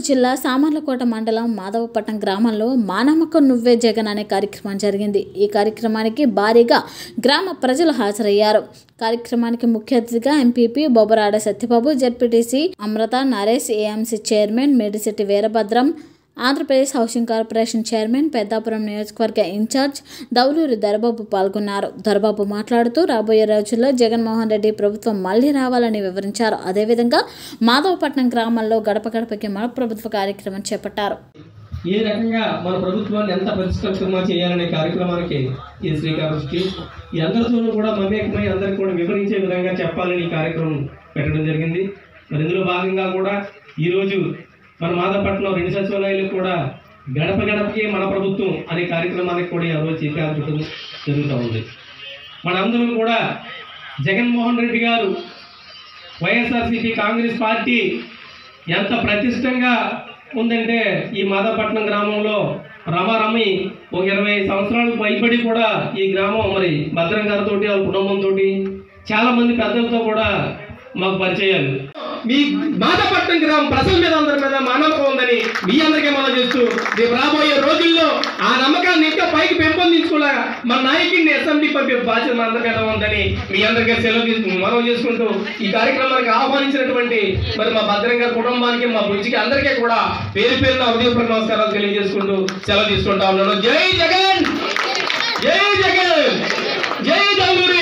జిల్లా సామర్లకోట మండలం మాధవపట్నం గ్రామంలో మానమ్మకం నువ్వే జగన్ అనే కార్యక్రమం జరిగింది ఈ కార్యక్రమానికి భారీగా గ్రామ ప్రజలు హాజరయ్యారు కార్యక్రమానికి ముఖ్య అతిథిగా MPP Bobbarada Satyababu ZPTC Amrutha Naresh AMC chairman Medisetti Veerabhadram Andhra Pradesh housing corporation chairman Peddapuram నియోజకవర్గ ఇన్ఛార్జ్ దౌలూరి దొరబాబు పాల్గొన్నారు దొరబాబు మాట్లాడుతూ రాబోయే రోజుల్లో జగన్మోహన్ రెడ్డి ప్రభుత్వం మళ్లీ రావాలని వివరించారు అదేవిధంగా మాధవపట్నం గ్రామంలో గడప గడపకి మన ప్రభుత్వ కార్యక్రమం చేపట్టారు ఏ రకంగా మన ప్రభుత్వాన్ని ఎంత పరిష్కృతంగా చేయాలనే కార్యక్రమానికి ఈ శ్రీకారం చుట్టి ఈ అందరితోనూ కూడా మమేకమై అందరికి కూడా వివరించే విధంగా చెప్పాలని ఈ కార్యక్రమం పెట్టడం జరిగింది మరి ఇందులో భాగంగా కూడా ఈరోజు మన మాధవపట్నం రెండు సచివాలయాలు కూడా గడప గడపకి మన ప్రభుత్వం అనే కార్యక్రమానికి కూడా ఈ రోజు శ్రీకారం చుట్టడం జరుగుతూ ఉంది మనందరం కూడా జగన్మోహన్ రెడ్డి గారు వైఎస్ఆర్సీపీ కాంగ్రెస్ పార్టీ ఎంత ప్రతిష్టంగా ఉందంటే ఈ మాధవపట్నం గ్రామంలో రమారమి ఒక ఇరవై సంవత్సరాలు పైబడి కూడా ఈ గ్రామం మరి భద్రం గారితో వాళ్ళ కుటుంబంతో చాలా మంది పెద్దలతో కూడా మాకు పరిచయాలు మీ మాధవపట్నం గ్రామం ప్రజల మీద అందరి మీద మా నమ్మకం ఉందని మీ అందరికీ మనం చేస్తూ రేపు రాబోయే రోజుల్లో ఆ నమ్మకాన్ని ఇంకా పైకి పెంపొందించుకున్నా మన నాయకుడిని అసెంబ్లీ పంపే బాధ్యత మన అందరి మీద ఉందని మీ అందరికీ సెలవు తీసుకు మనం చేసుకుంటూ ఈ కార్యక్రమానికి ఆహ్వానించినటువంటి మరి మా భద్రం గారి కుటుంబానికి మా బుజ్జికి అందరికీ కూడా పేరు పేరున హృదయపూర్వక నమస్కారాలు తెలియజేసుకుంటూ సెలవు తీసుకుంటా ఉన్నాను జై జగన్ జై జగన్ జై దౌలూరి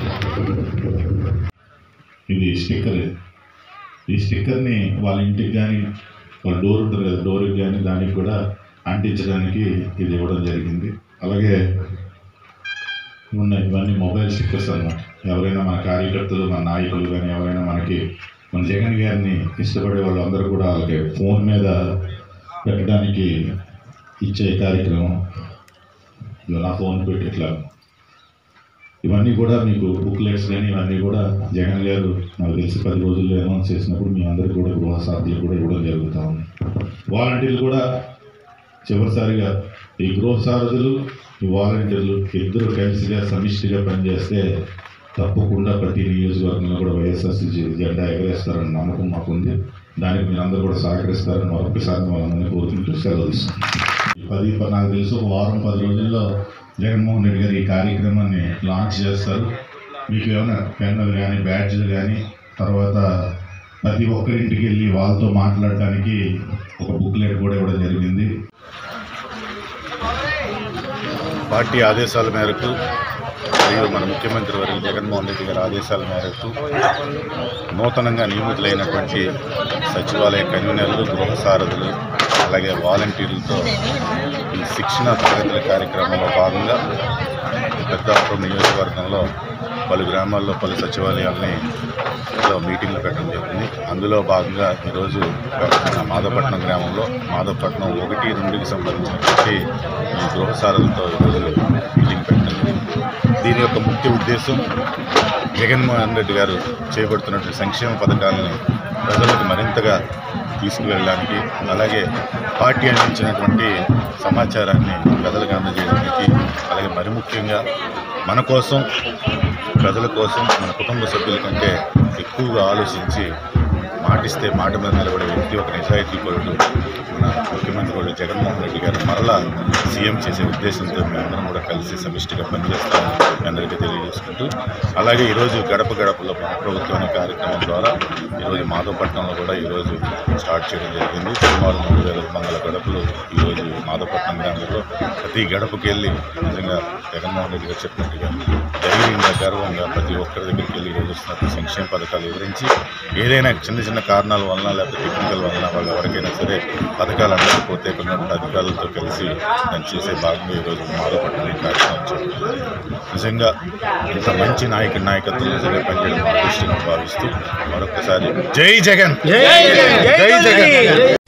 ఇది స్టిక్కర్ ఈ స్టిక్కర్ని వాళ్ళ ఇంటికి కానీ వాళ్ళ డోర్ ఉంటుంది కదా డోర్కి కానీ దానికి కూడా అంటించడానికి ఇది ఇవ్వడం జరిగింది అలాగే ఉన్నాయి ఇవన్నీ మొబైల్ స్టిక్కర్స్ అన్నమాట ఎవరైనా మన కార్యకర్తలు మన నాయకులు కానీ ఎవరైనా మనకి మన జగన్ గారిని ఇష్టపడే వాళ్ళందరూ కూడా వాళ్ళకి ఫోన్ మీద పెట్టడానికి ఇచ్చే కార్యక్రమం ఇలా నా ఫోన్ పెట్టి ఇట్లా ఇవన్నీ కూడా మీకు బుక్లెట్స్ కానీ ఇవన్నీ కూడా జగన్ గారు నాకు తెలిసి పది రోజుల్లో అనౌన్స్ చేసినప్పుడు మీ అందరికీ కూడా గృహ సాధ్యులు కూడా ఇవ్వడం జరుగుతూ ఉంది వాలంటీర్లు కూడా చివరిసారిగా ఈ గృహ సారథులు ఈ వాలంటీర్లు ఇద్దరు కలిసిగా సమిష్టిగా పనిచేస్తే తప్పకుండా ప్రతి నియోజకవర్గంలో కూడా వైఎస్ఆర్సీజీ జెండా ఎగరేస్తారని నమ్మకం మాకుంది దానికి మీరు అందరూ కూడా సహకరిస్తారని మరొకసారి వాళ్ళందరినీ కోరుకుంటూ సెలవు తీసుకుంటాం ఈ పది ప- నాకు తెలిసి ఒక వారం పది రోజుల్లో జగన్మోహన్ రెడ్డి గారు ఈ కార్యక్రమాన్ని లాంచ్ చేస్తారు మీకు ఏమైనా పెన్నులు కానీ బ్యాడ్జ్లు కానీ తర్వాత ప్రతి ఒక్కరింటికి వెళ్ళి వాళ్ళతో మాట్లాడటానికి ఒక బుక్లెట్ కూడా ఇవ్వడం జరిగింది పార్టీ ఆదేశాల మేరకు మరియు మన ముఖ్యమంత్రి వర్యులు జగన్మోహన్ రెడ్డి గారి ఆదేశాల మేరకు నూతనంగా నియమితులైనటువంటి సచివాలయ కన్వీనర్లు గృహ సారథులు అలాగే వాలంటీర్లతో ఈ శిక్షణ తరగతుల కార్యక్రమంలో భాగంగా పెద్దాపురం నియోజకవర్గంలో పలు గ్రామాల్లో పలు సచివాలయాల్ని లో మీటింగ్లు పెట్టడం జరిగింది అందులో భాగంగా ఈరోజు మన మాధవపట్నం గ్రామంలో మాధవపట్నం ఒకటి రెండుకి సంబంధించినటువంటి ఈ గృహసారులతో ఈరోజు మీటింగ్ పెట్టడం జరిగింది దీని యొక్క ముఖ్య ఉద్దేశం జగన్మోహన్ రెడ్డి గారు చేపడుతున్నటువంటి సంక్షేమ పథకాలను ప్రజలకు మరింతగా తీసుకువెళ్ళడానికి అలాగే పార్టీ అందించినటువంటి సమాచారాన్ని ప్రజలకు అందజేయడానికి అలాగే మరి ముఖ్యంగా మన కోసం ప్రజల కోసం మన కుటుంబ సభ్యుల కంటే ఎక్కువగా ఆలోచించి మాటిస్తే మాట మీద నిలబడే వ్యక్తి ఒక నిజాయితీ పరుడు మన ముఖ్యమంత్రి వాడు జగన్మోహన్ రెడ్డి గారు మరలా సీఎం చేసే ఉద్దేశంతో మేమందరం కూడా కలిసి సమిష్టిగా పనిచేస్తామని మీ అందరికీ తెలియజేసుకుంటూ అలాగే ఈరోజు గడప గడపలో మన ప్రభుత్వం అనే కార్యక్రమం ద్వారా ఈరోజు మాధవపట్నంలో కూడా ఈరోజు స్టార్ట్ చేయడం జరిగింది సుమారు మూడు వేల వందల గడపలు ఈరోజు మాధవపట్నం గ్రామంలో ప్రతి గడపకి వెళ్ళి నిజంగా జగన్మోహన్ రెడ్డి గారు చెప్పినట్టుగా ధైర్యంగా గర్వంగా ప్రతి ఒక్కరి దగ్గరికి వెళ్ళి ఈరోజు వస్తున్నటువంటి సంక్షేమ పథకాలు వివరించి ఏదైనా చిన్న చిన్న కారణాల వలన లేకపోతే టెక్నికల్ వలన వాళ్ళు ఎవరికైనా సరే పథకాలు అందకపోతే కొన్ని అధికారులతో కలిసి దాన్ని చేసే భాగంగా ఈరోజు మాధవపట్నం ఈ కార్యక్రమం చేపట్టింది నిజంగా ఇంత మంచి నాయకుడి నాయకత్వం నిజంగా పనిచేయడం మా అదృష్టంగా భావిస్తూ మరొకసారి జై జగన్ జై జగన్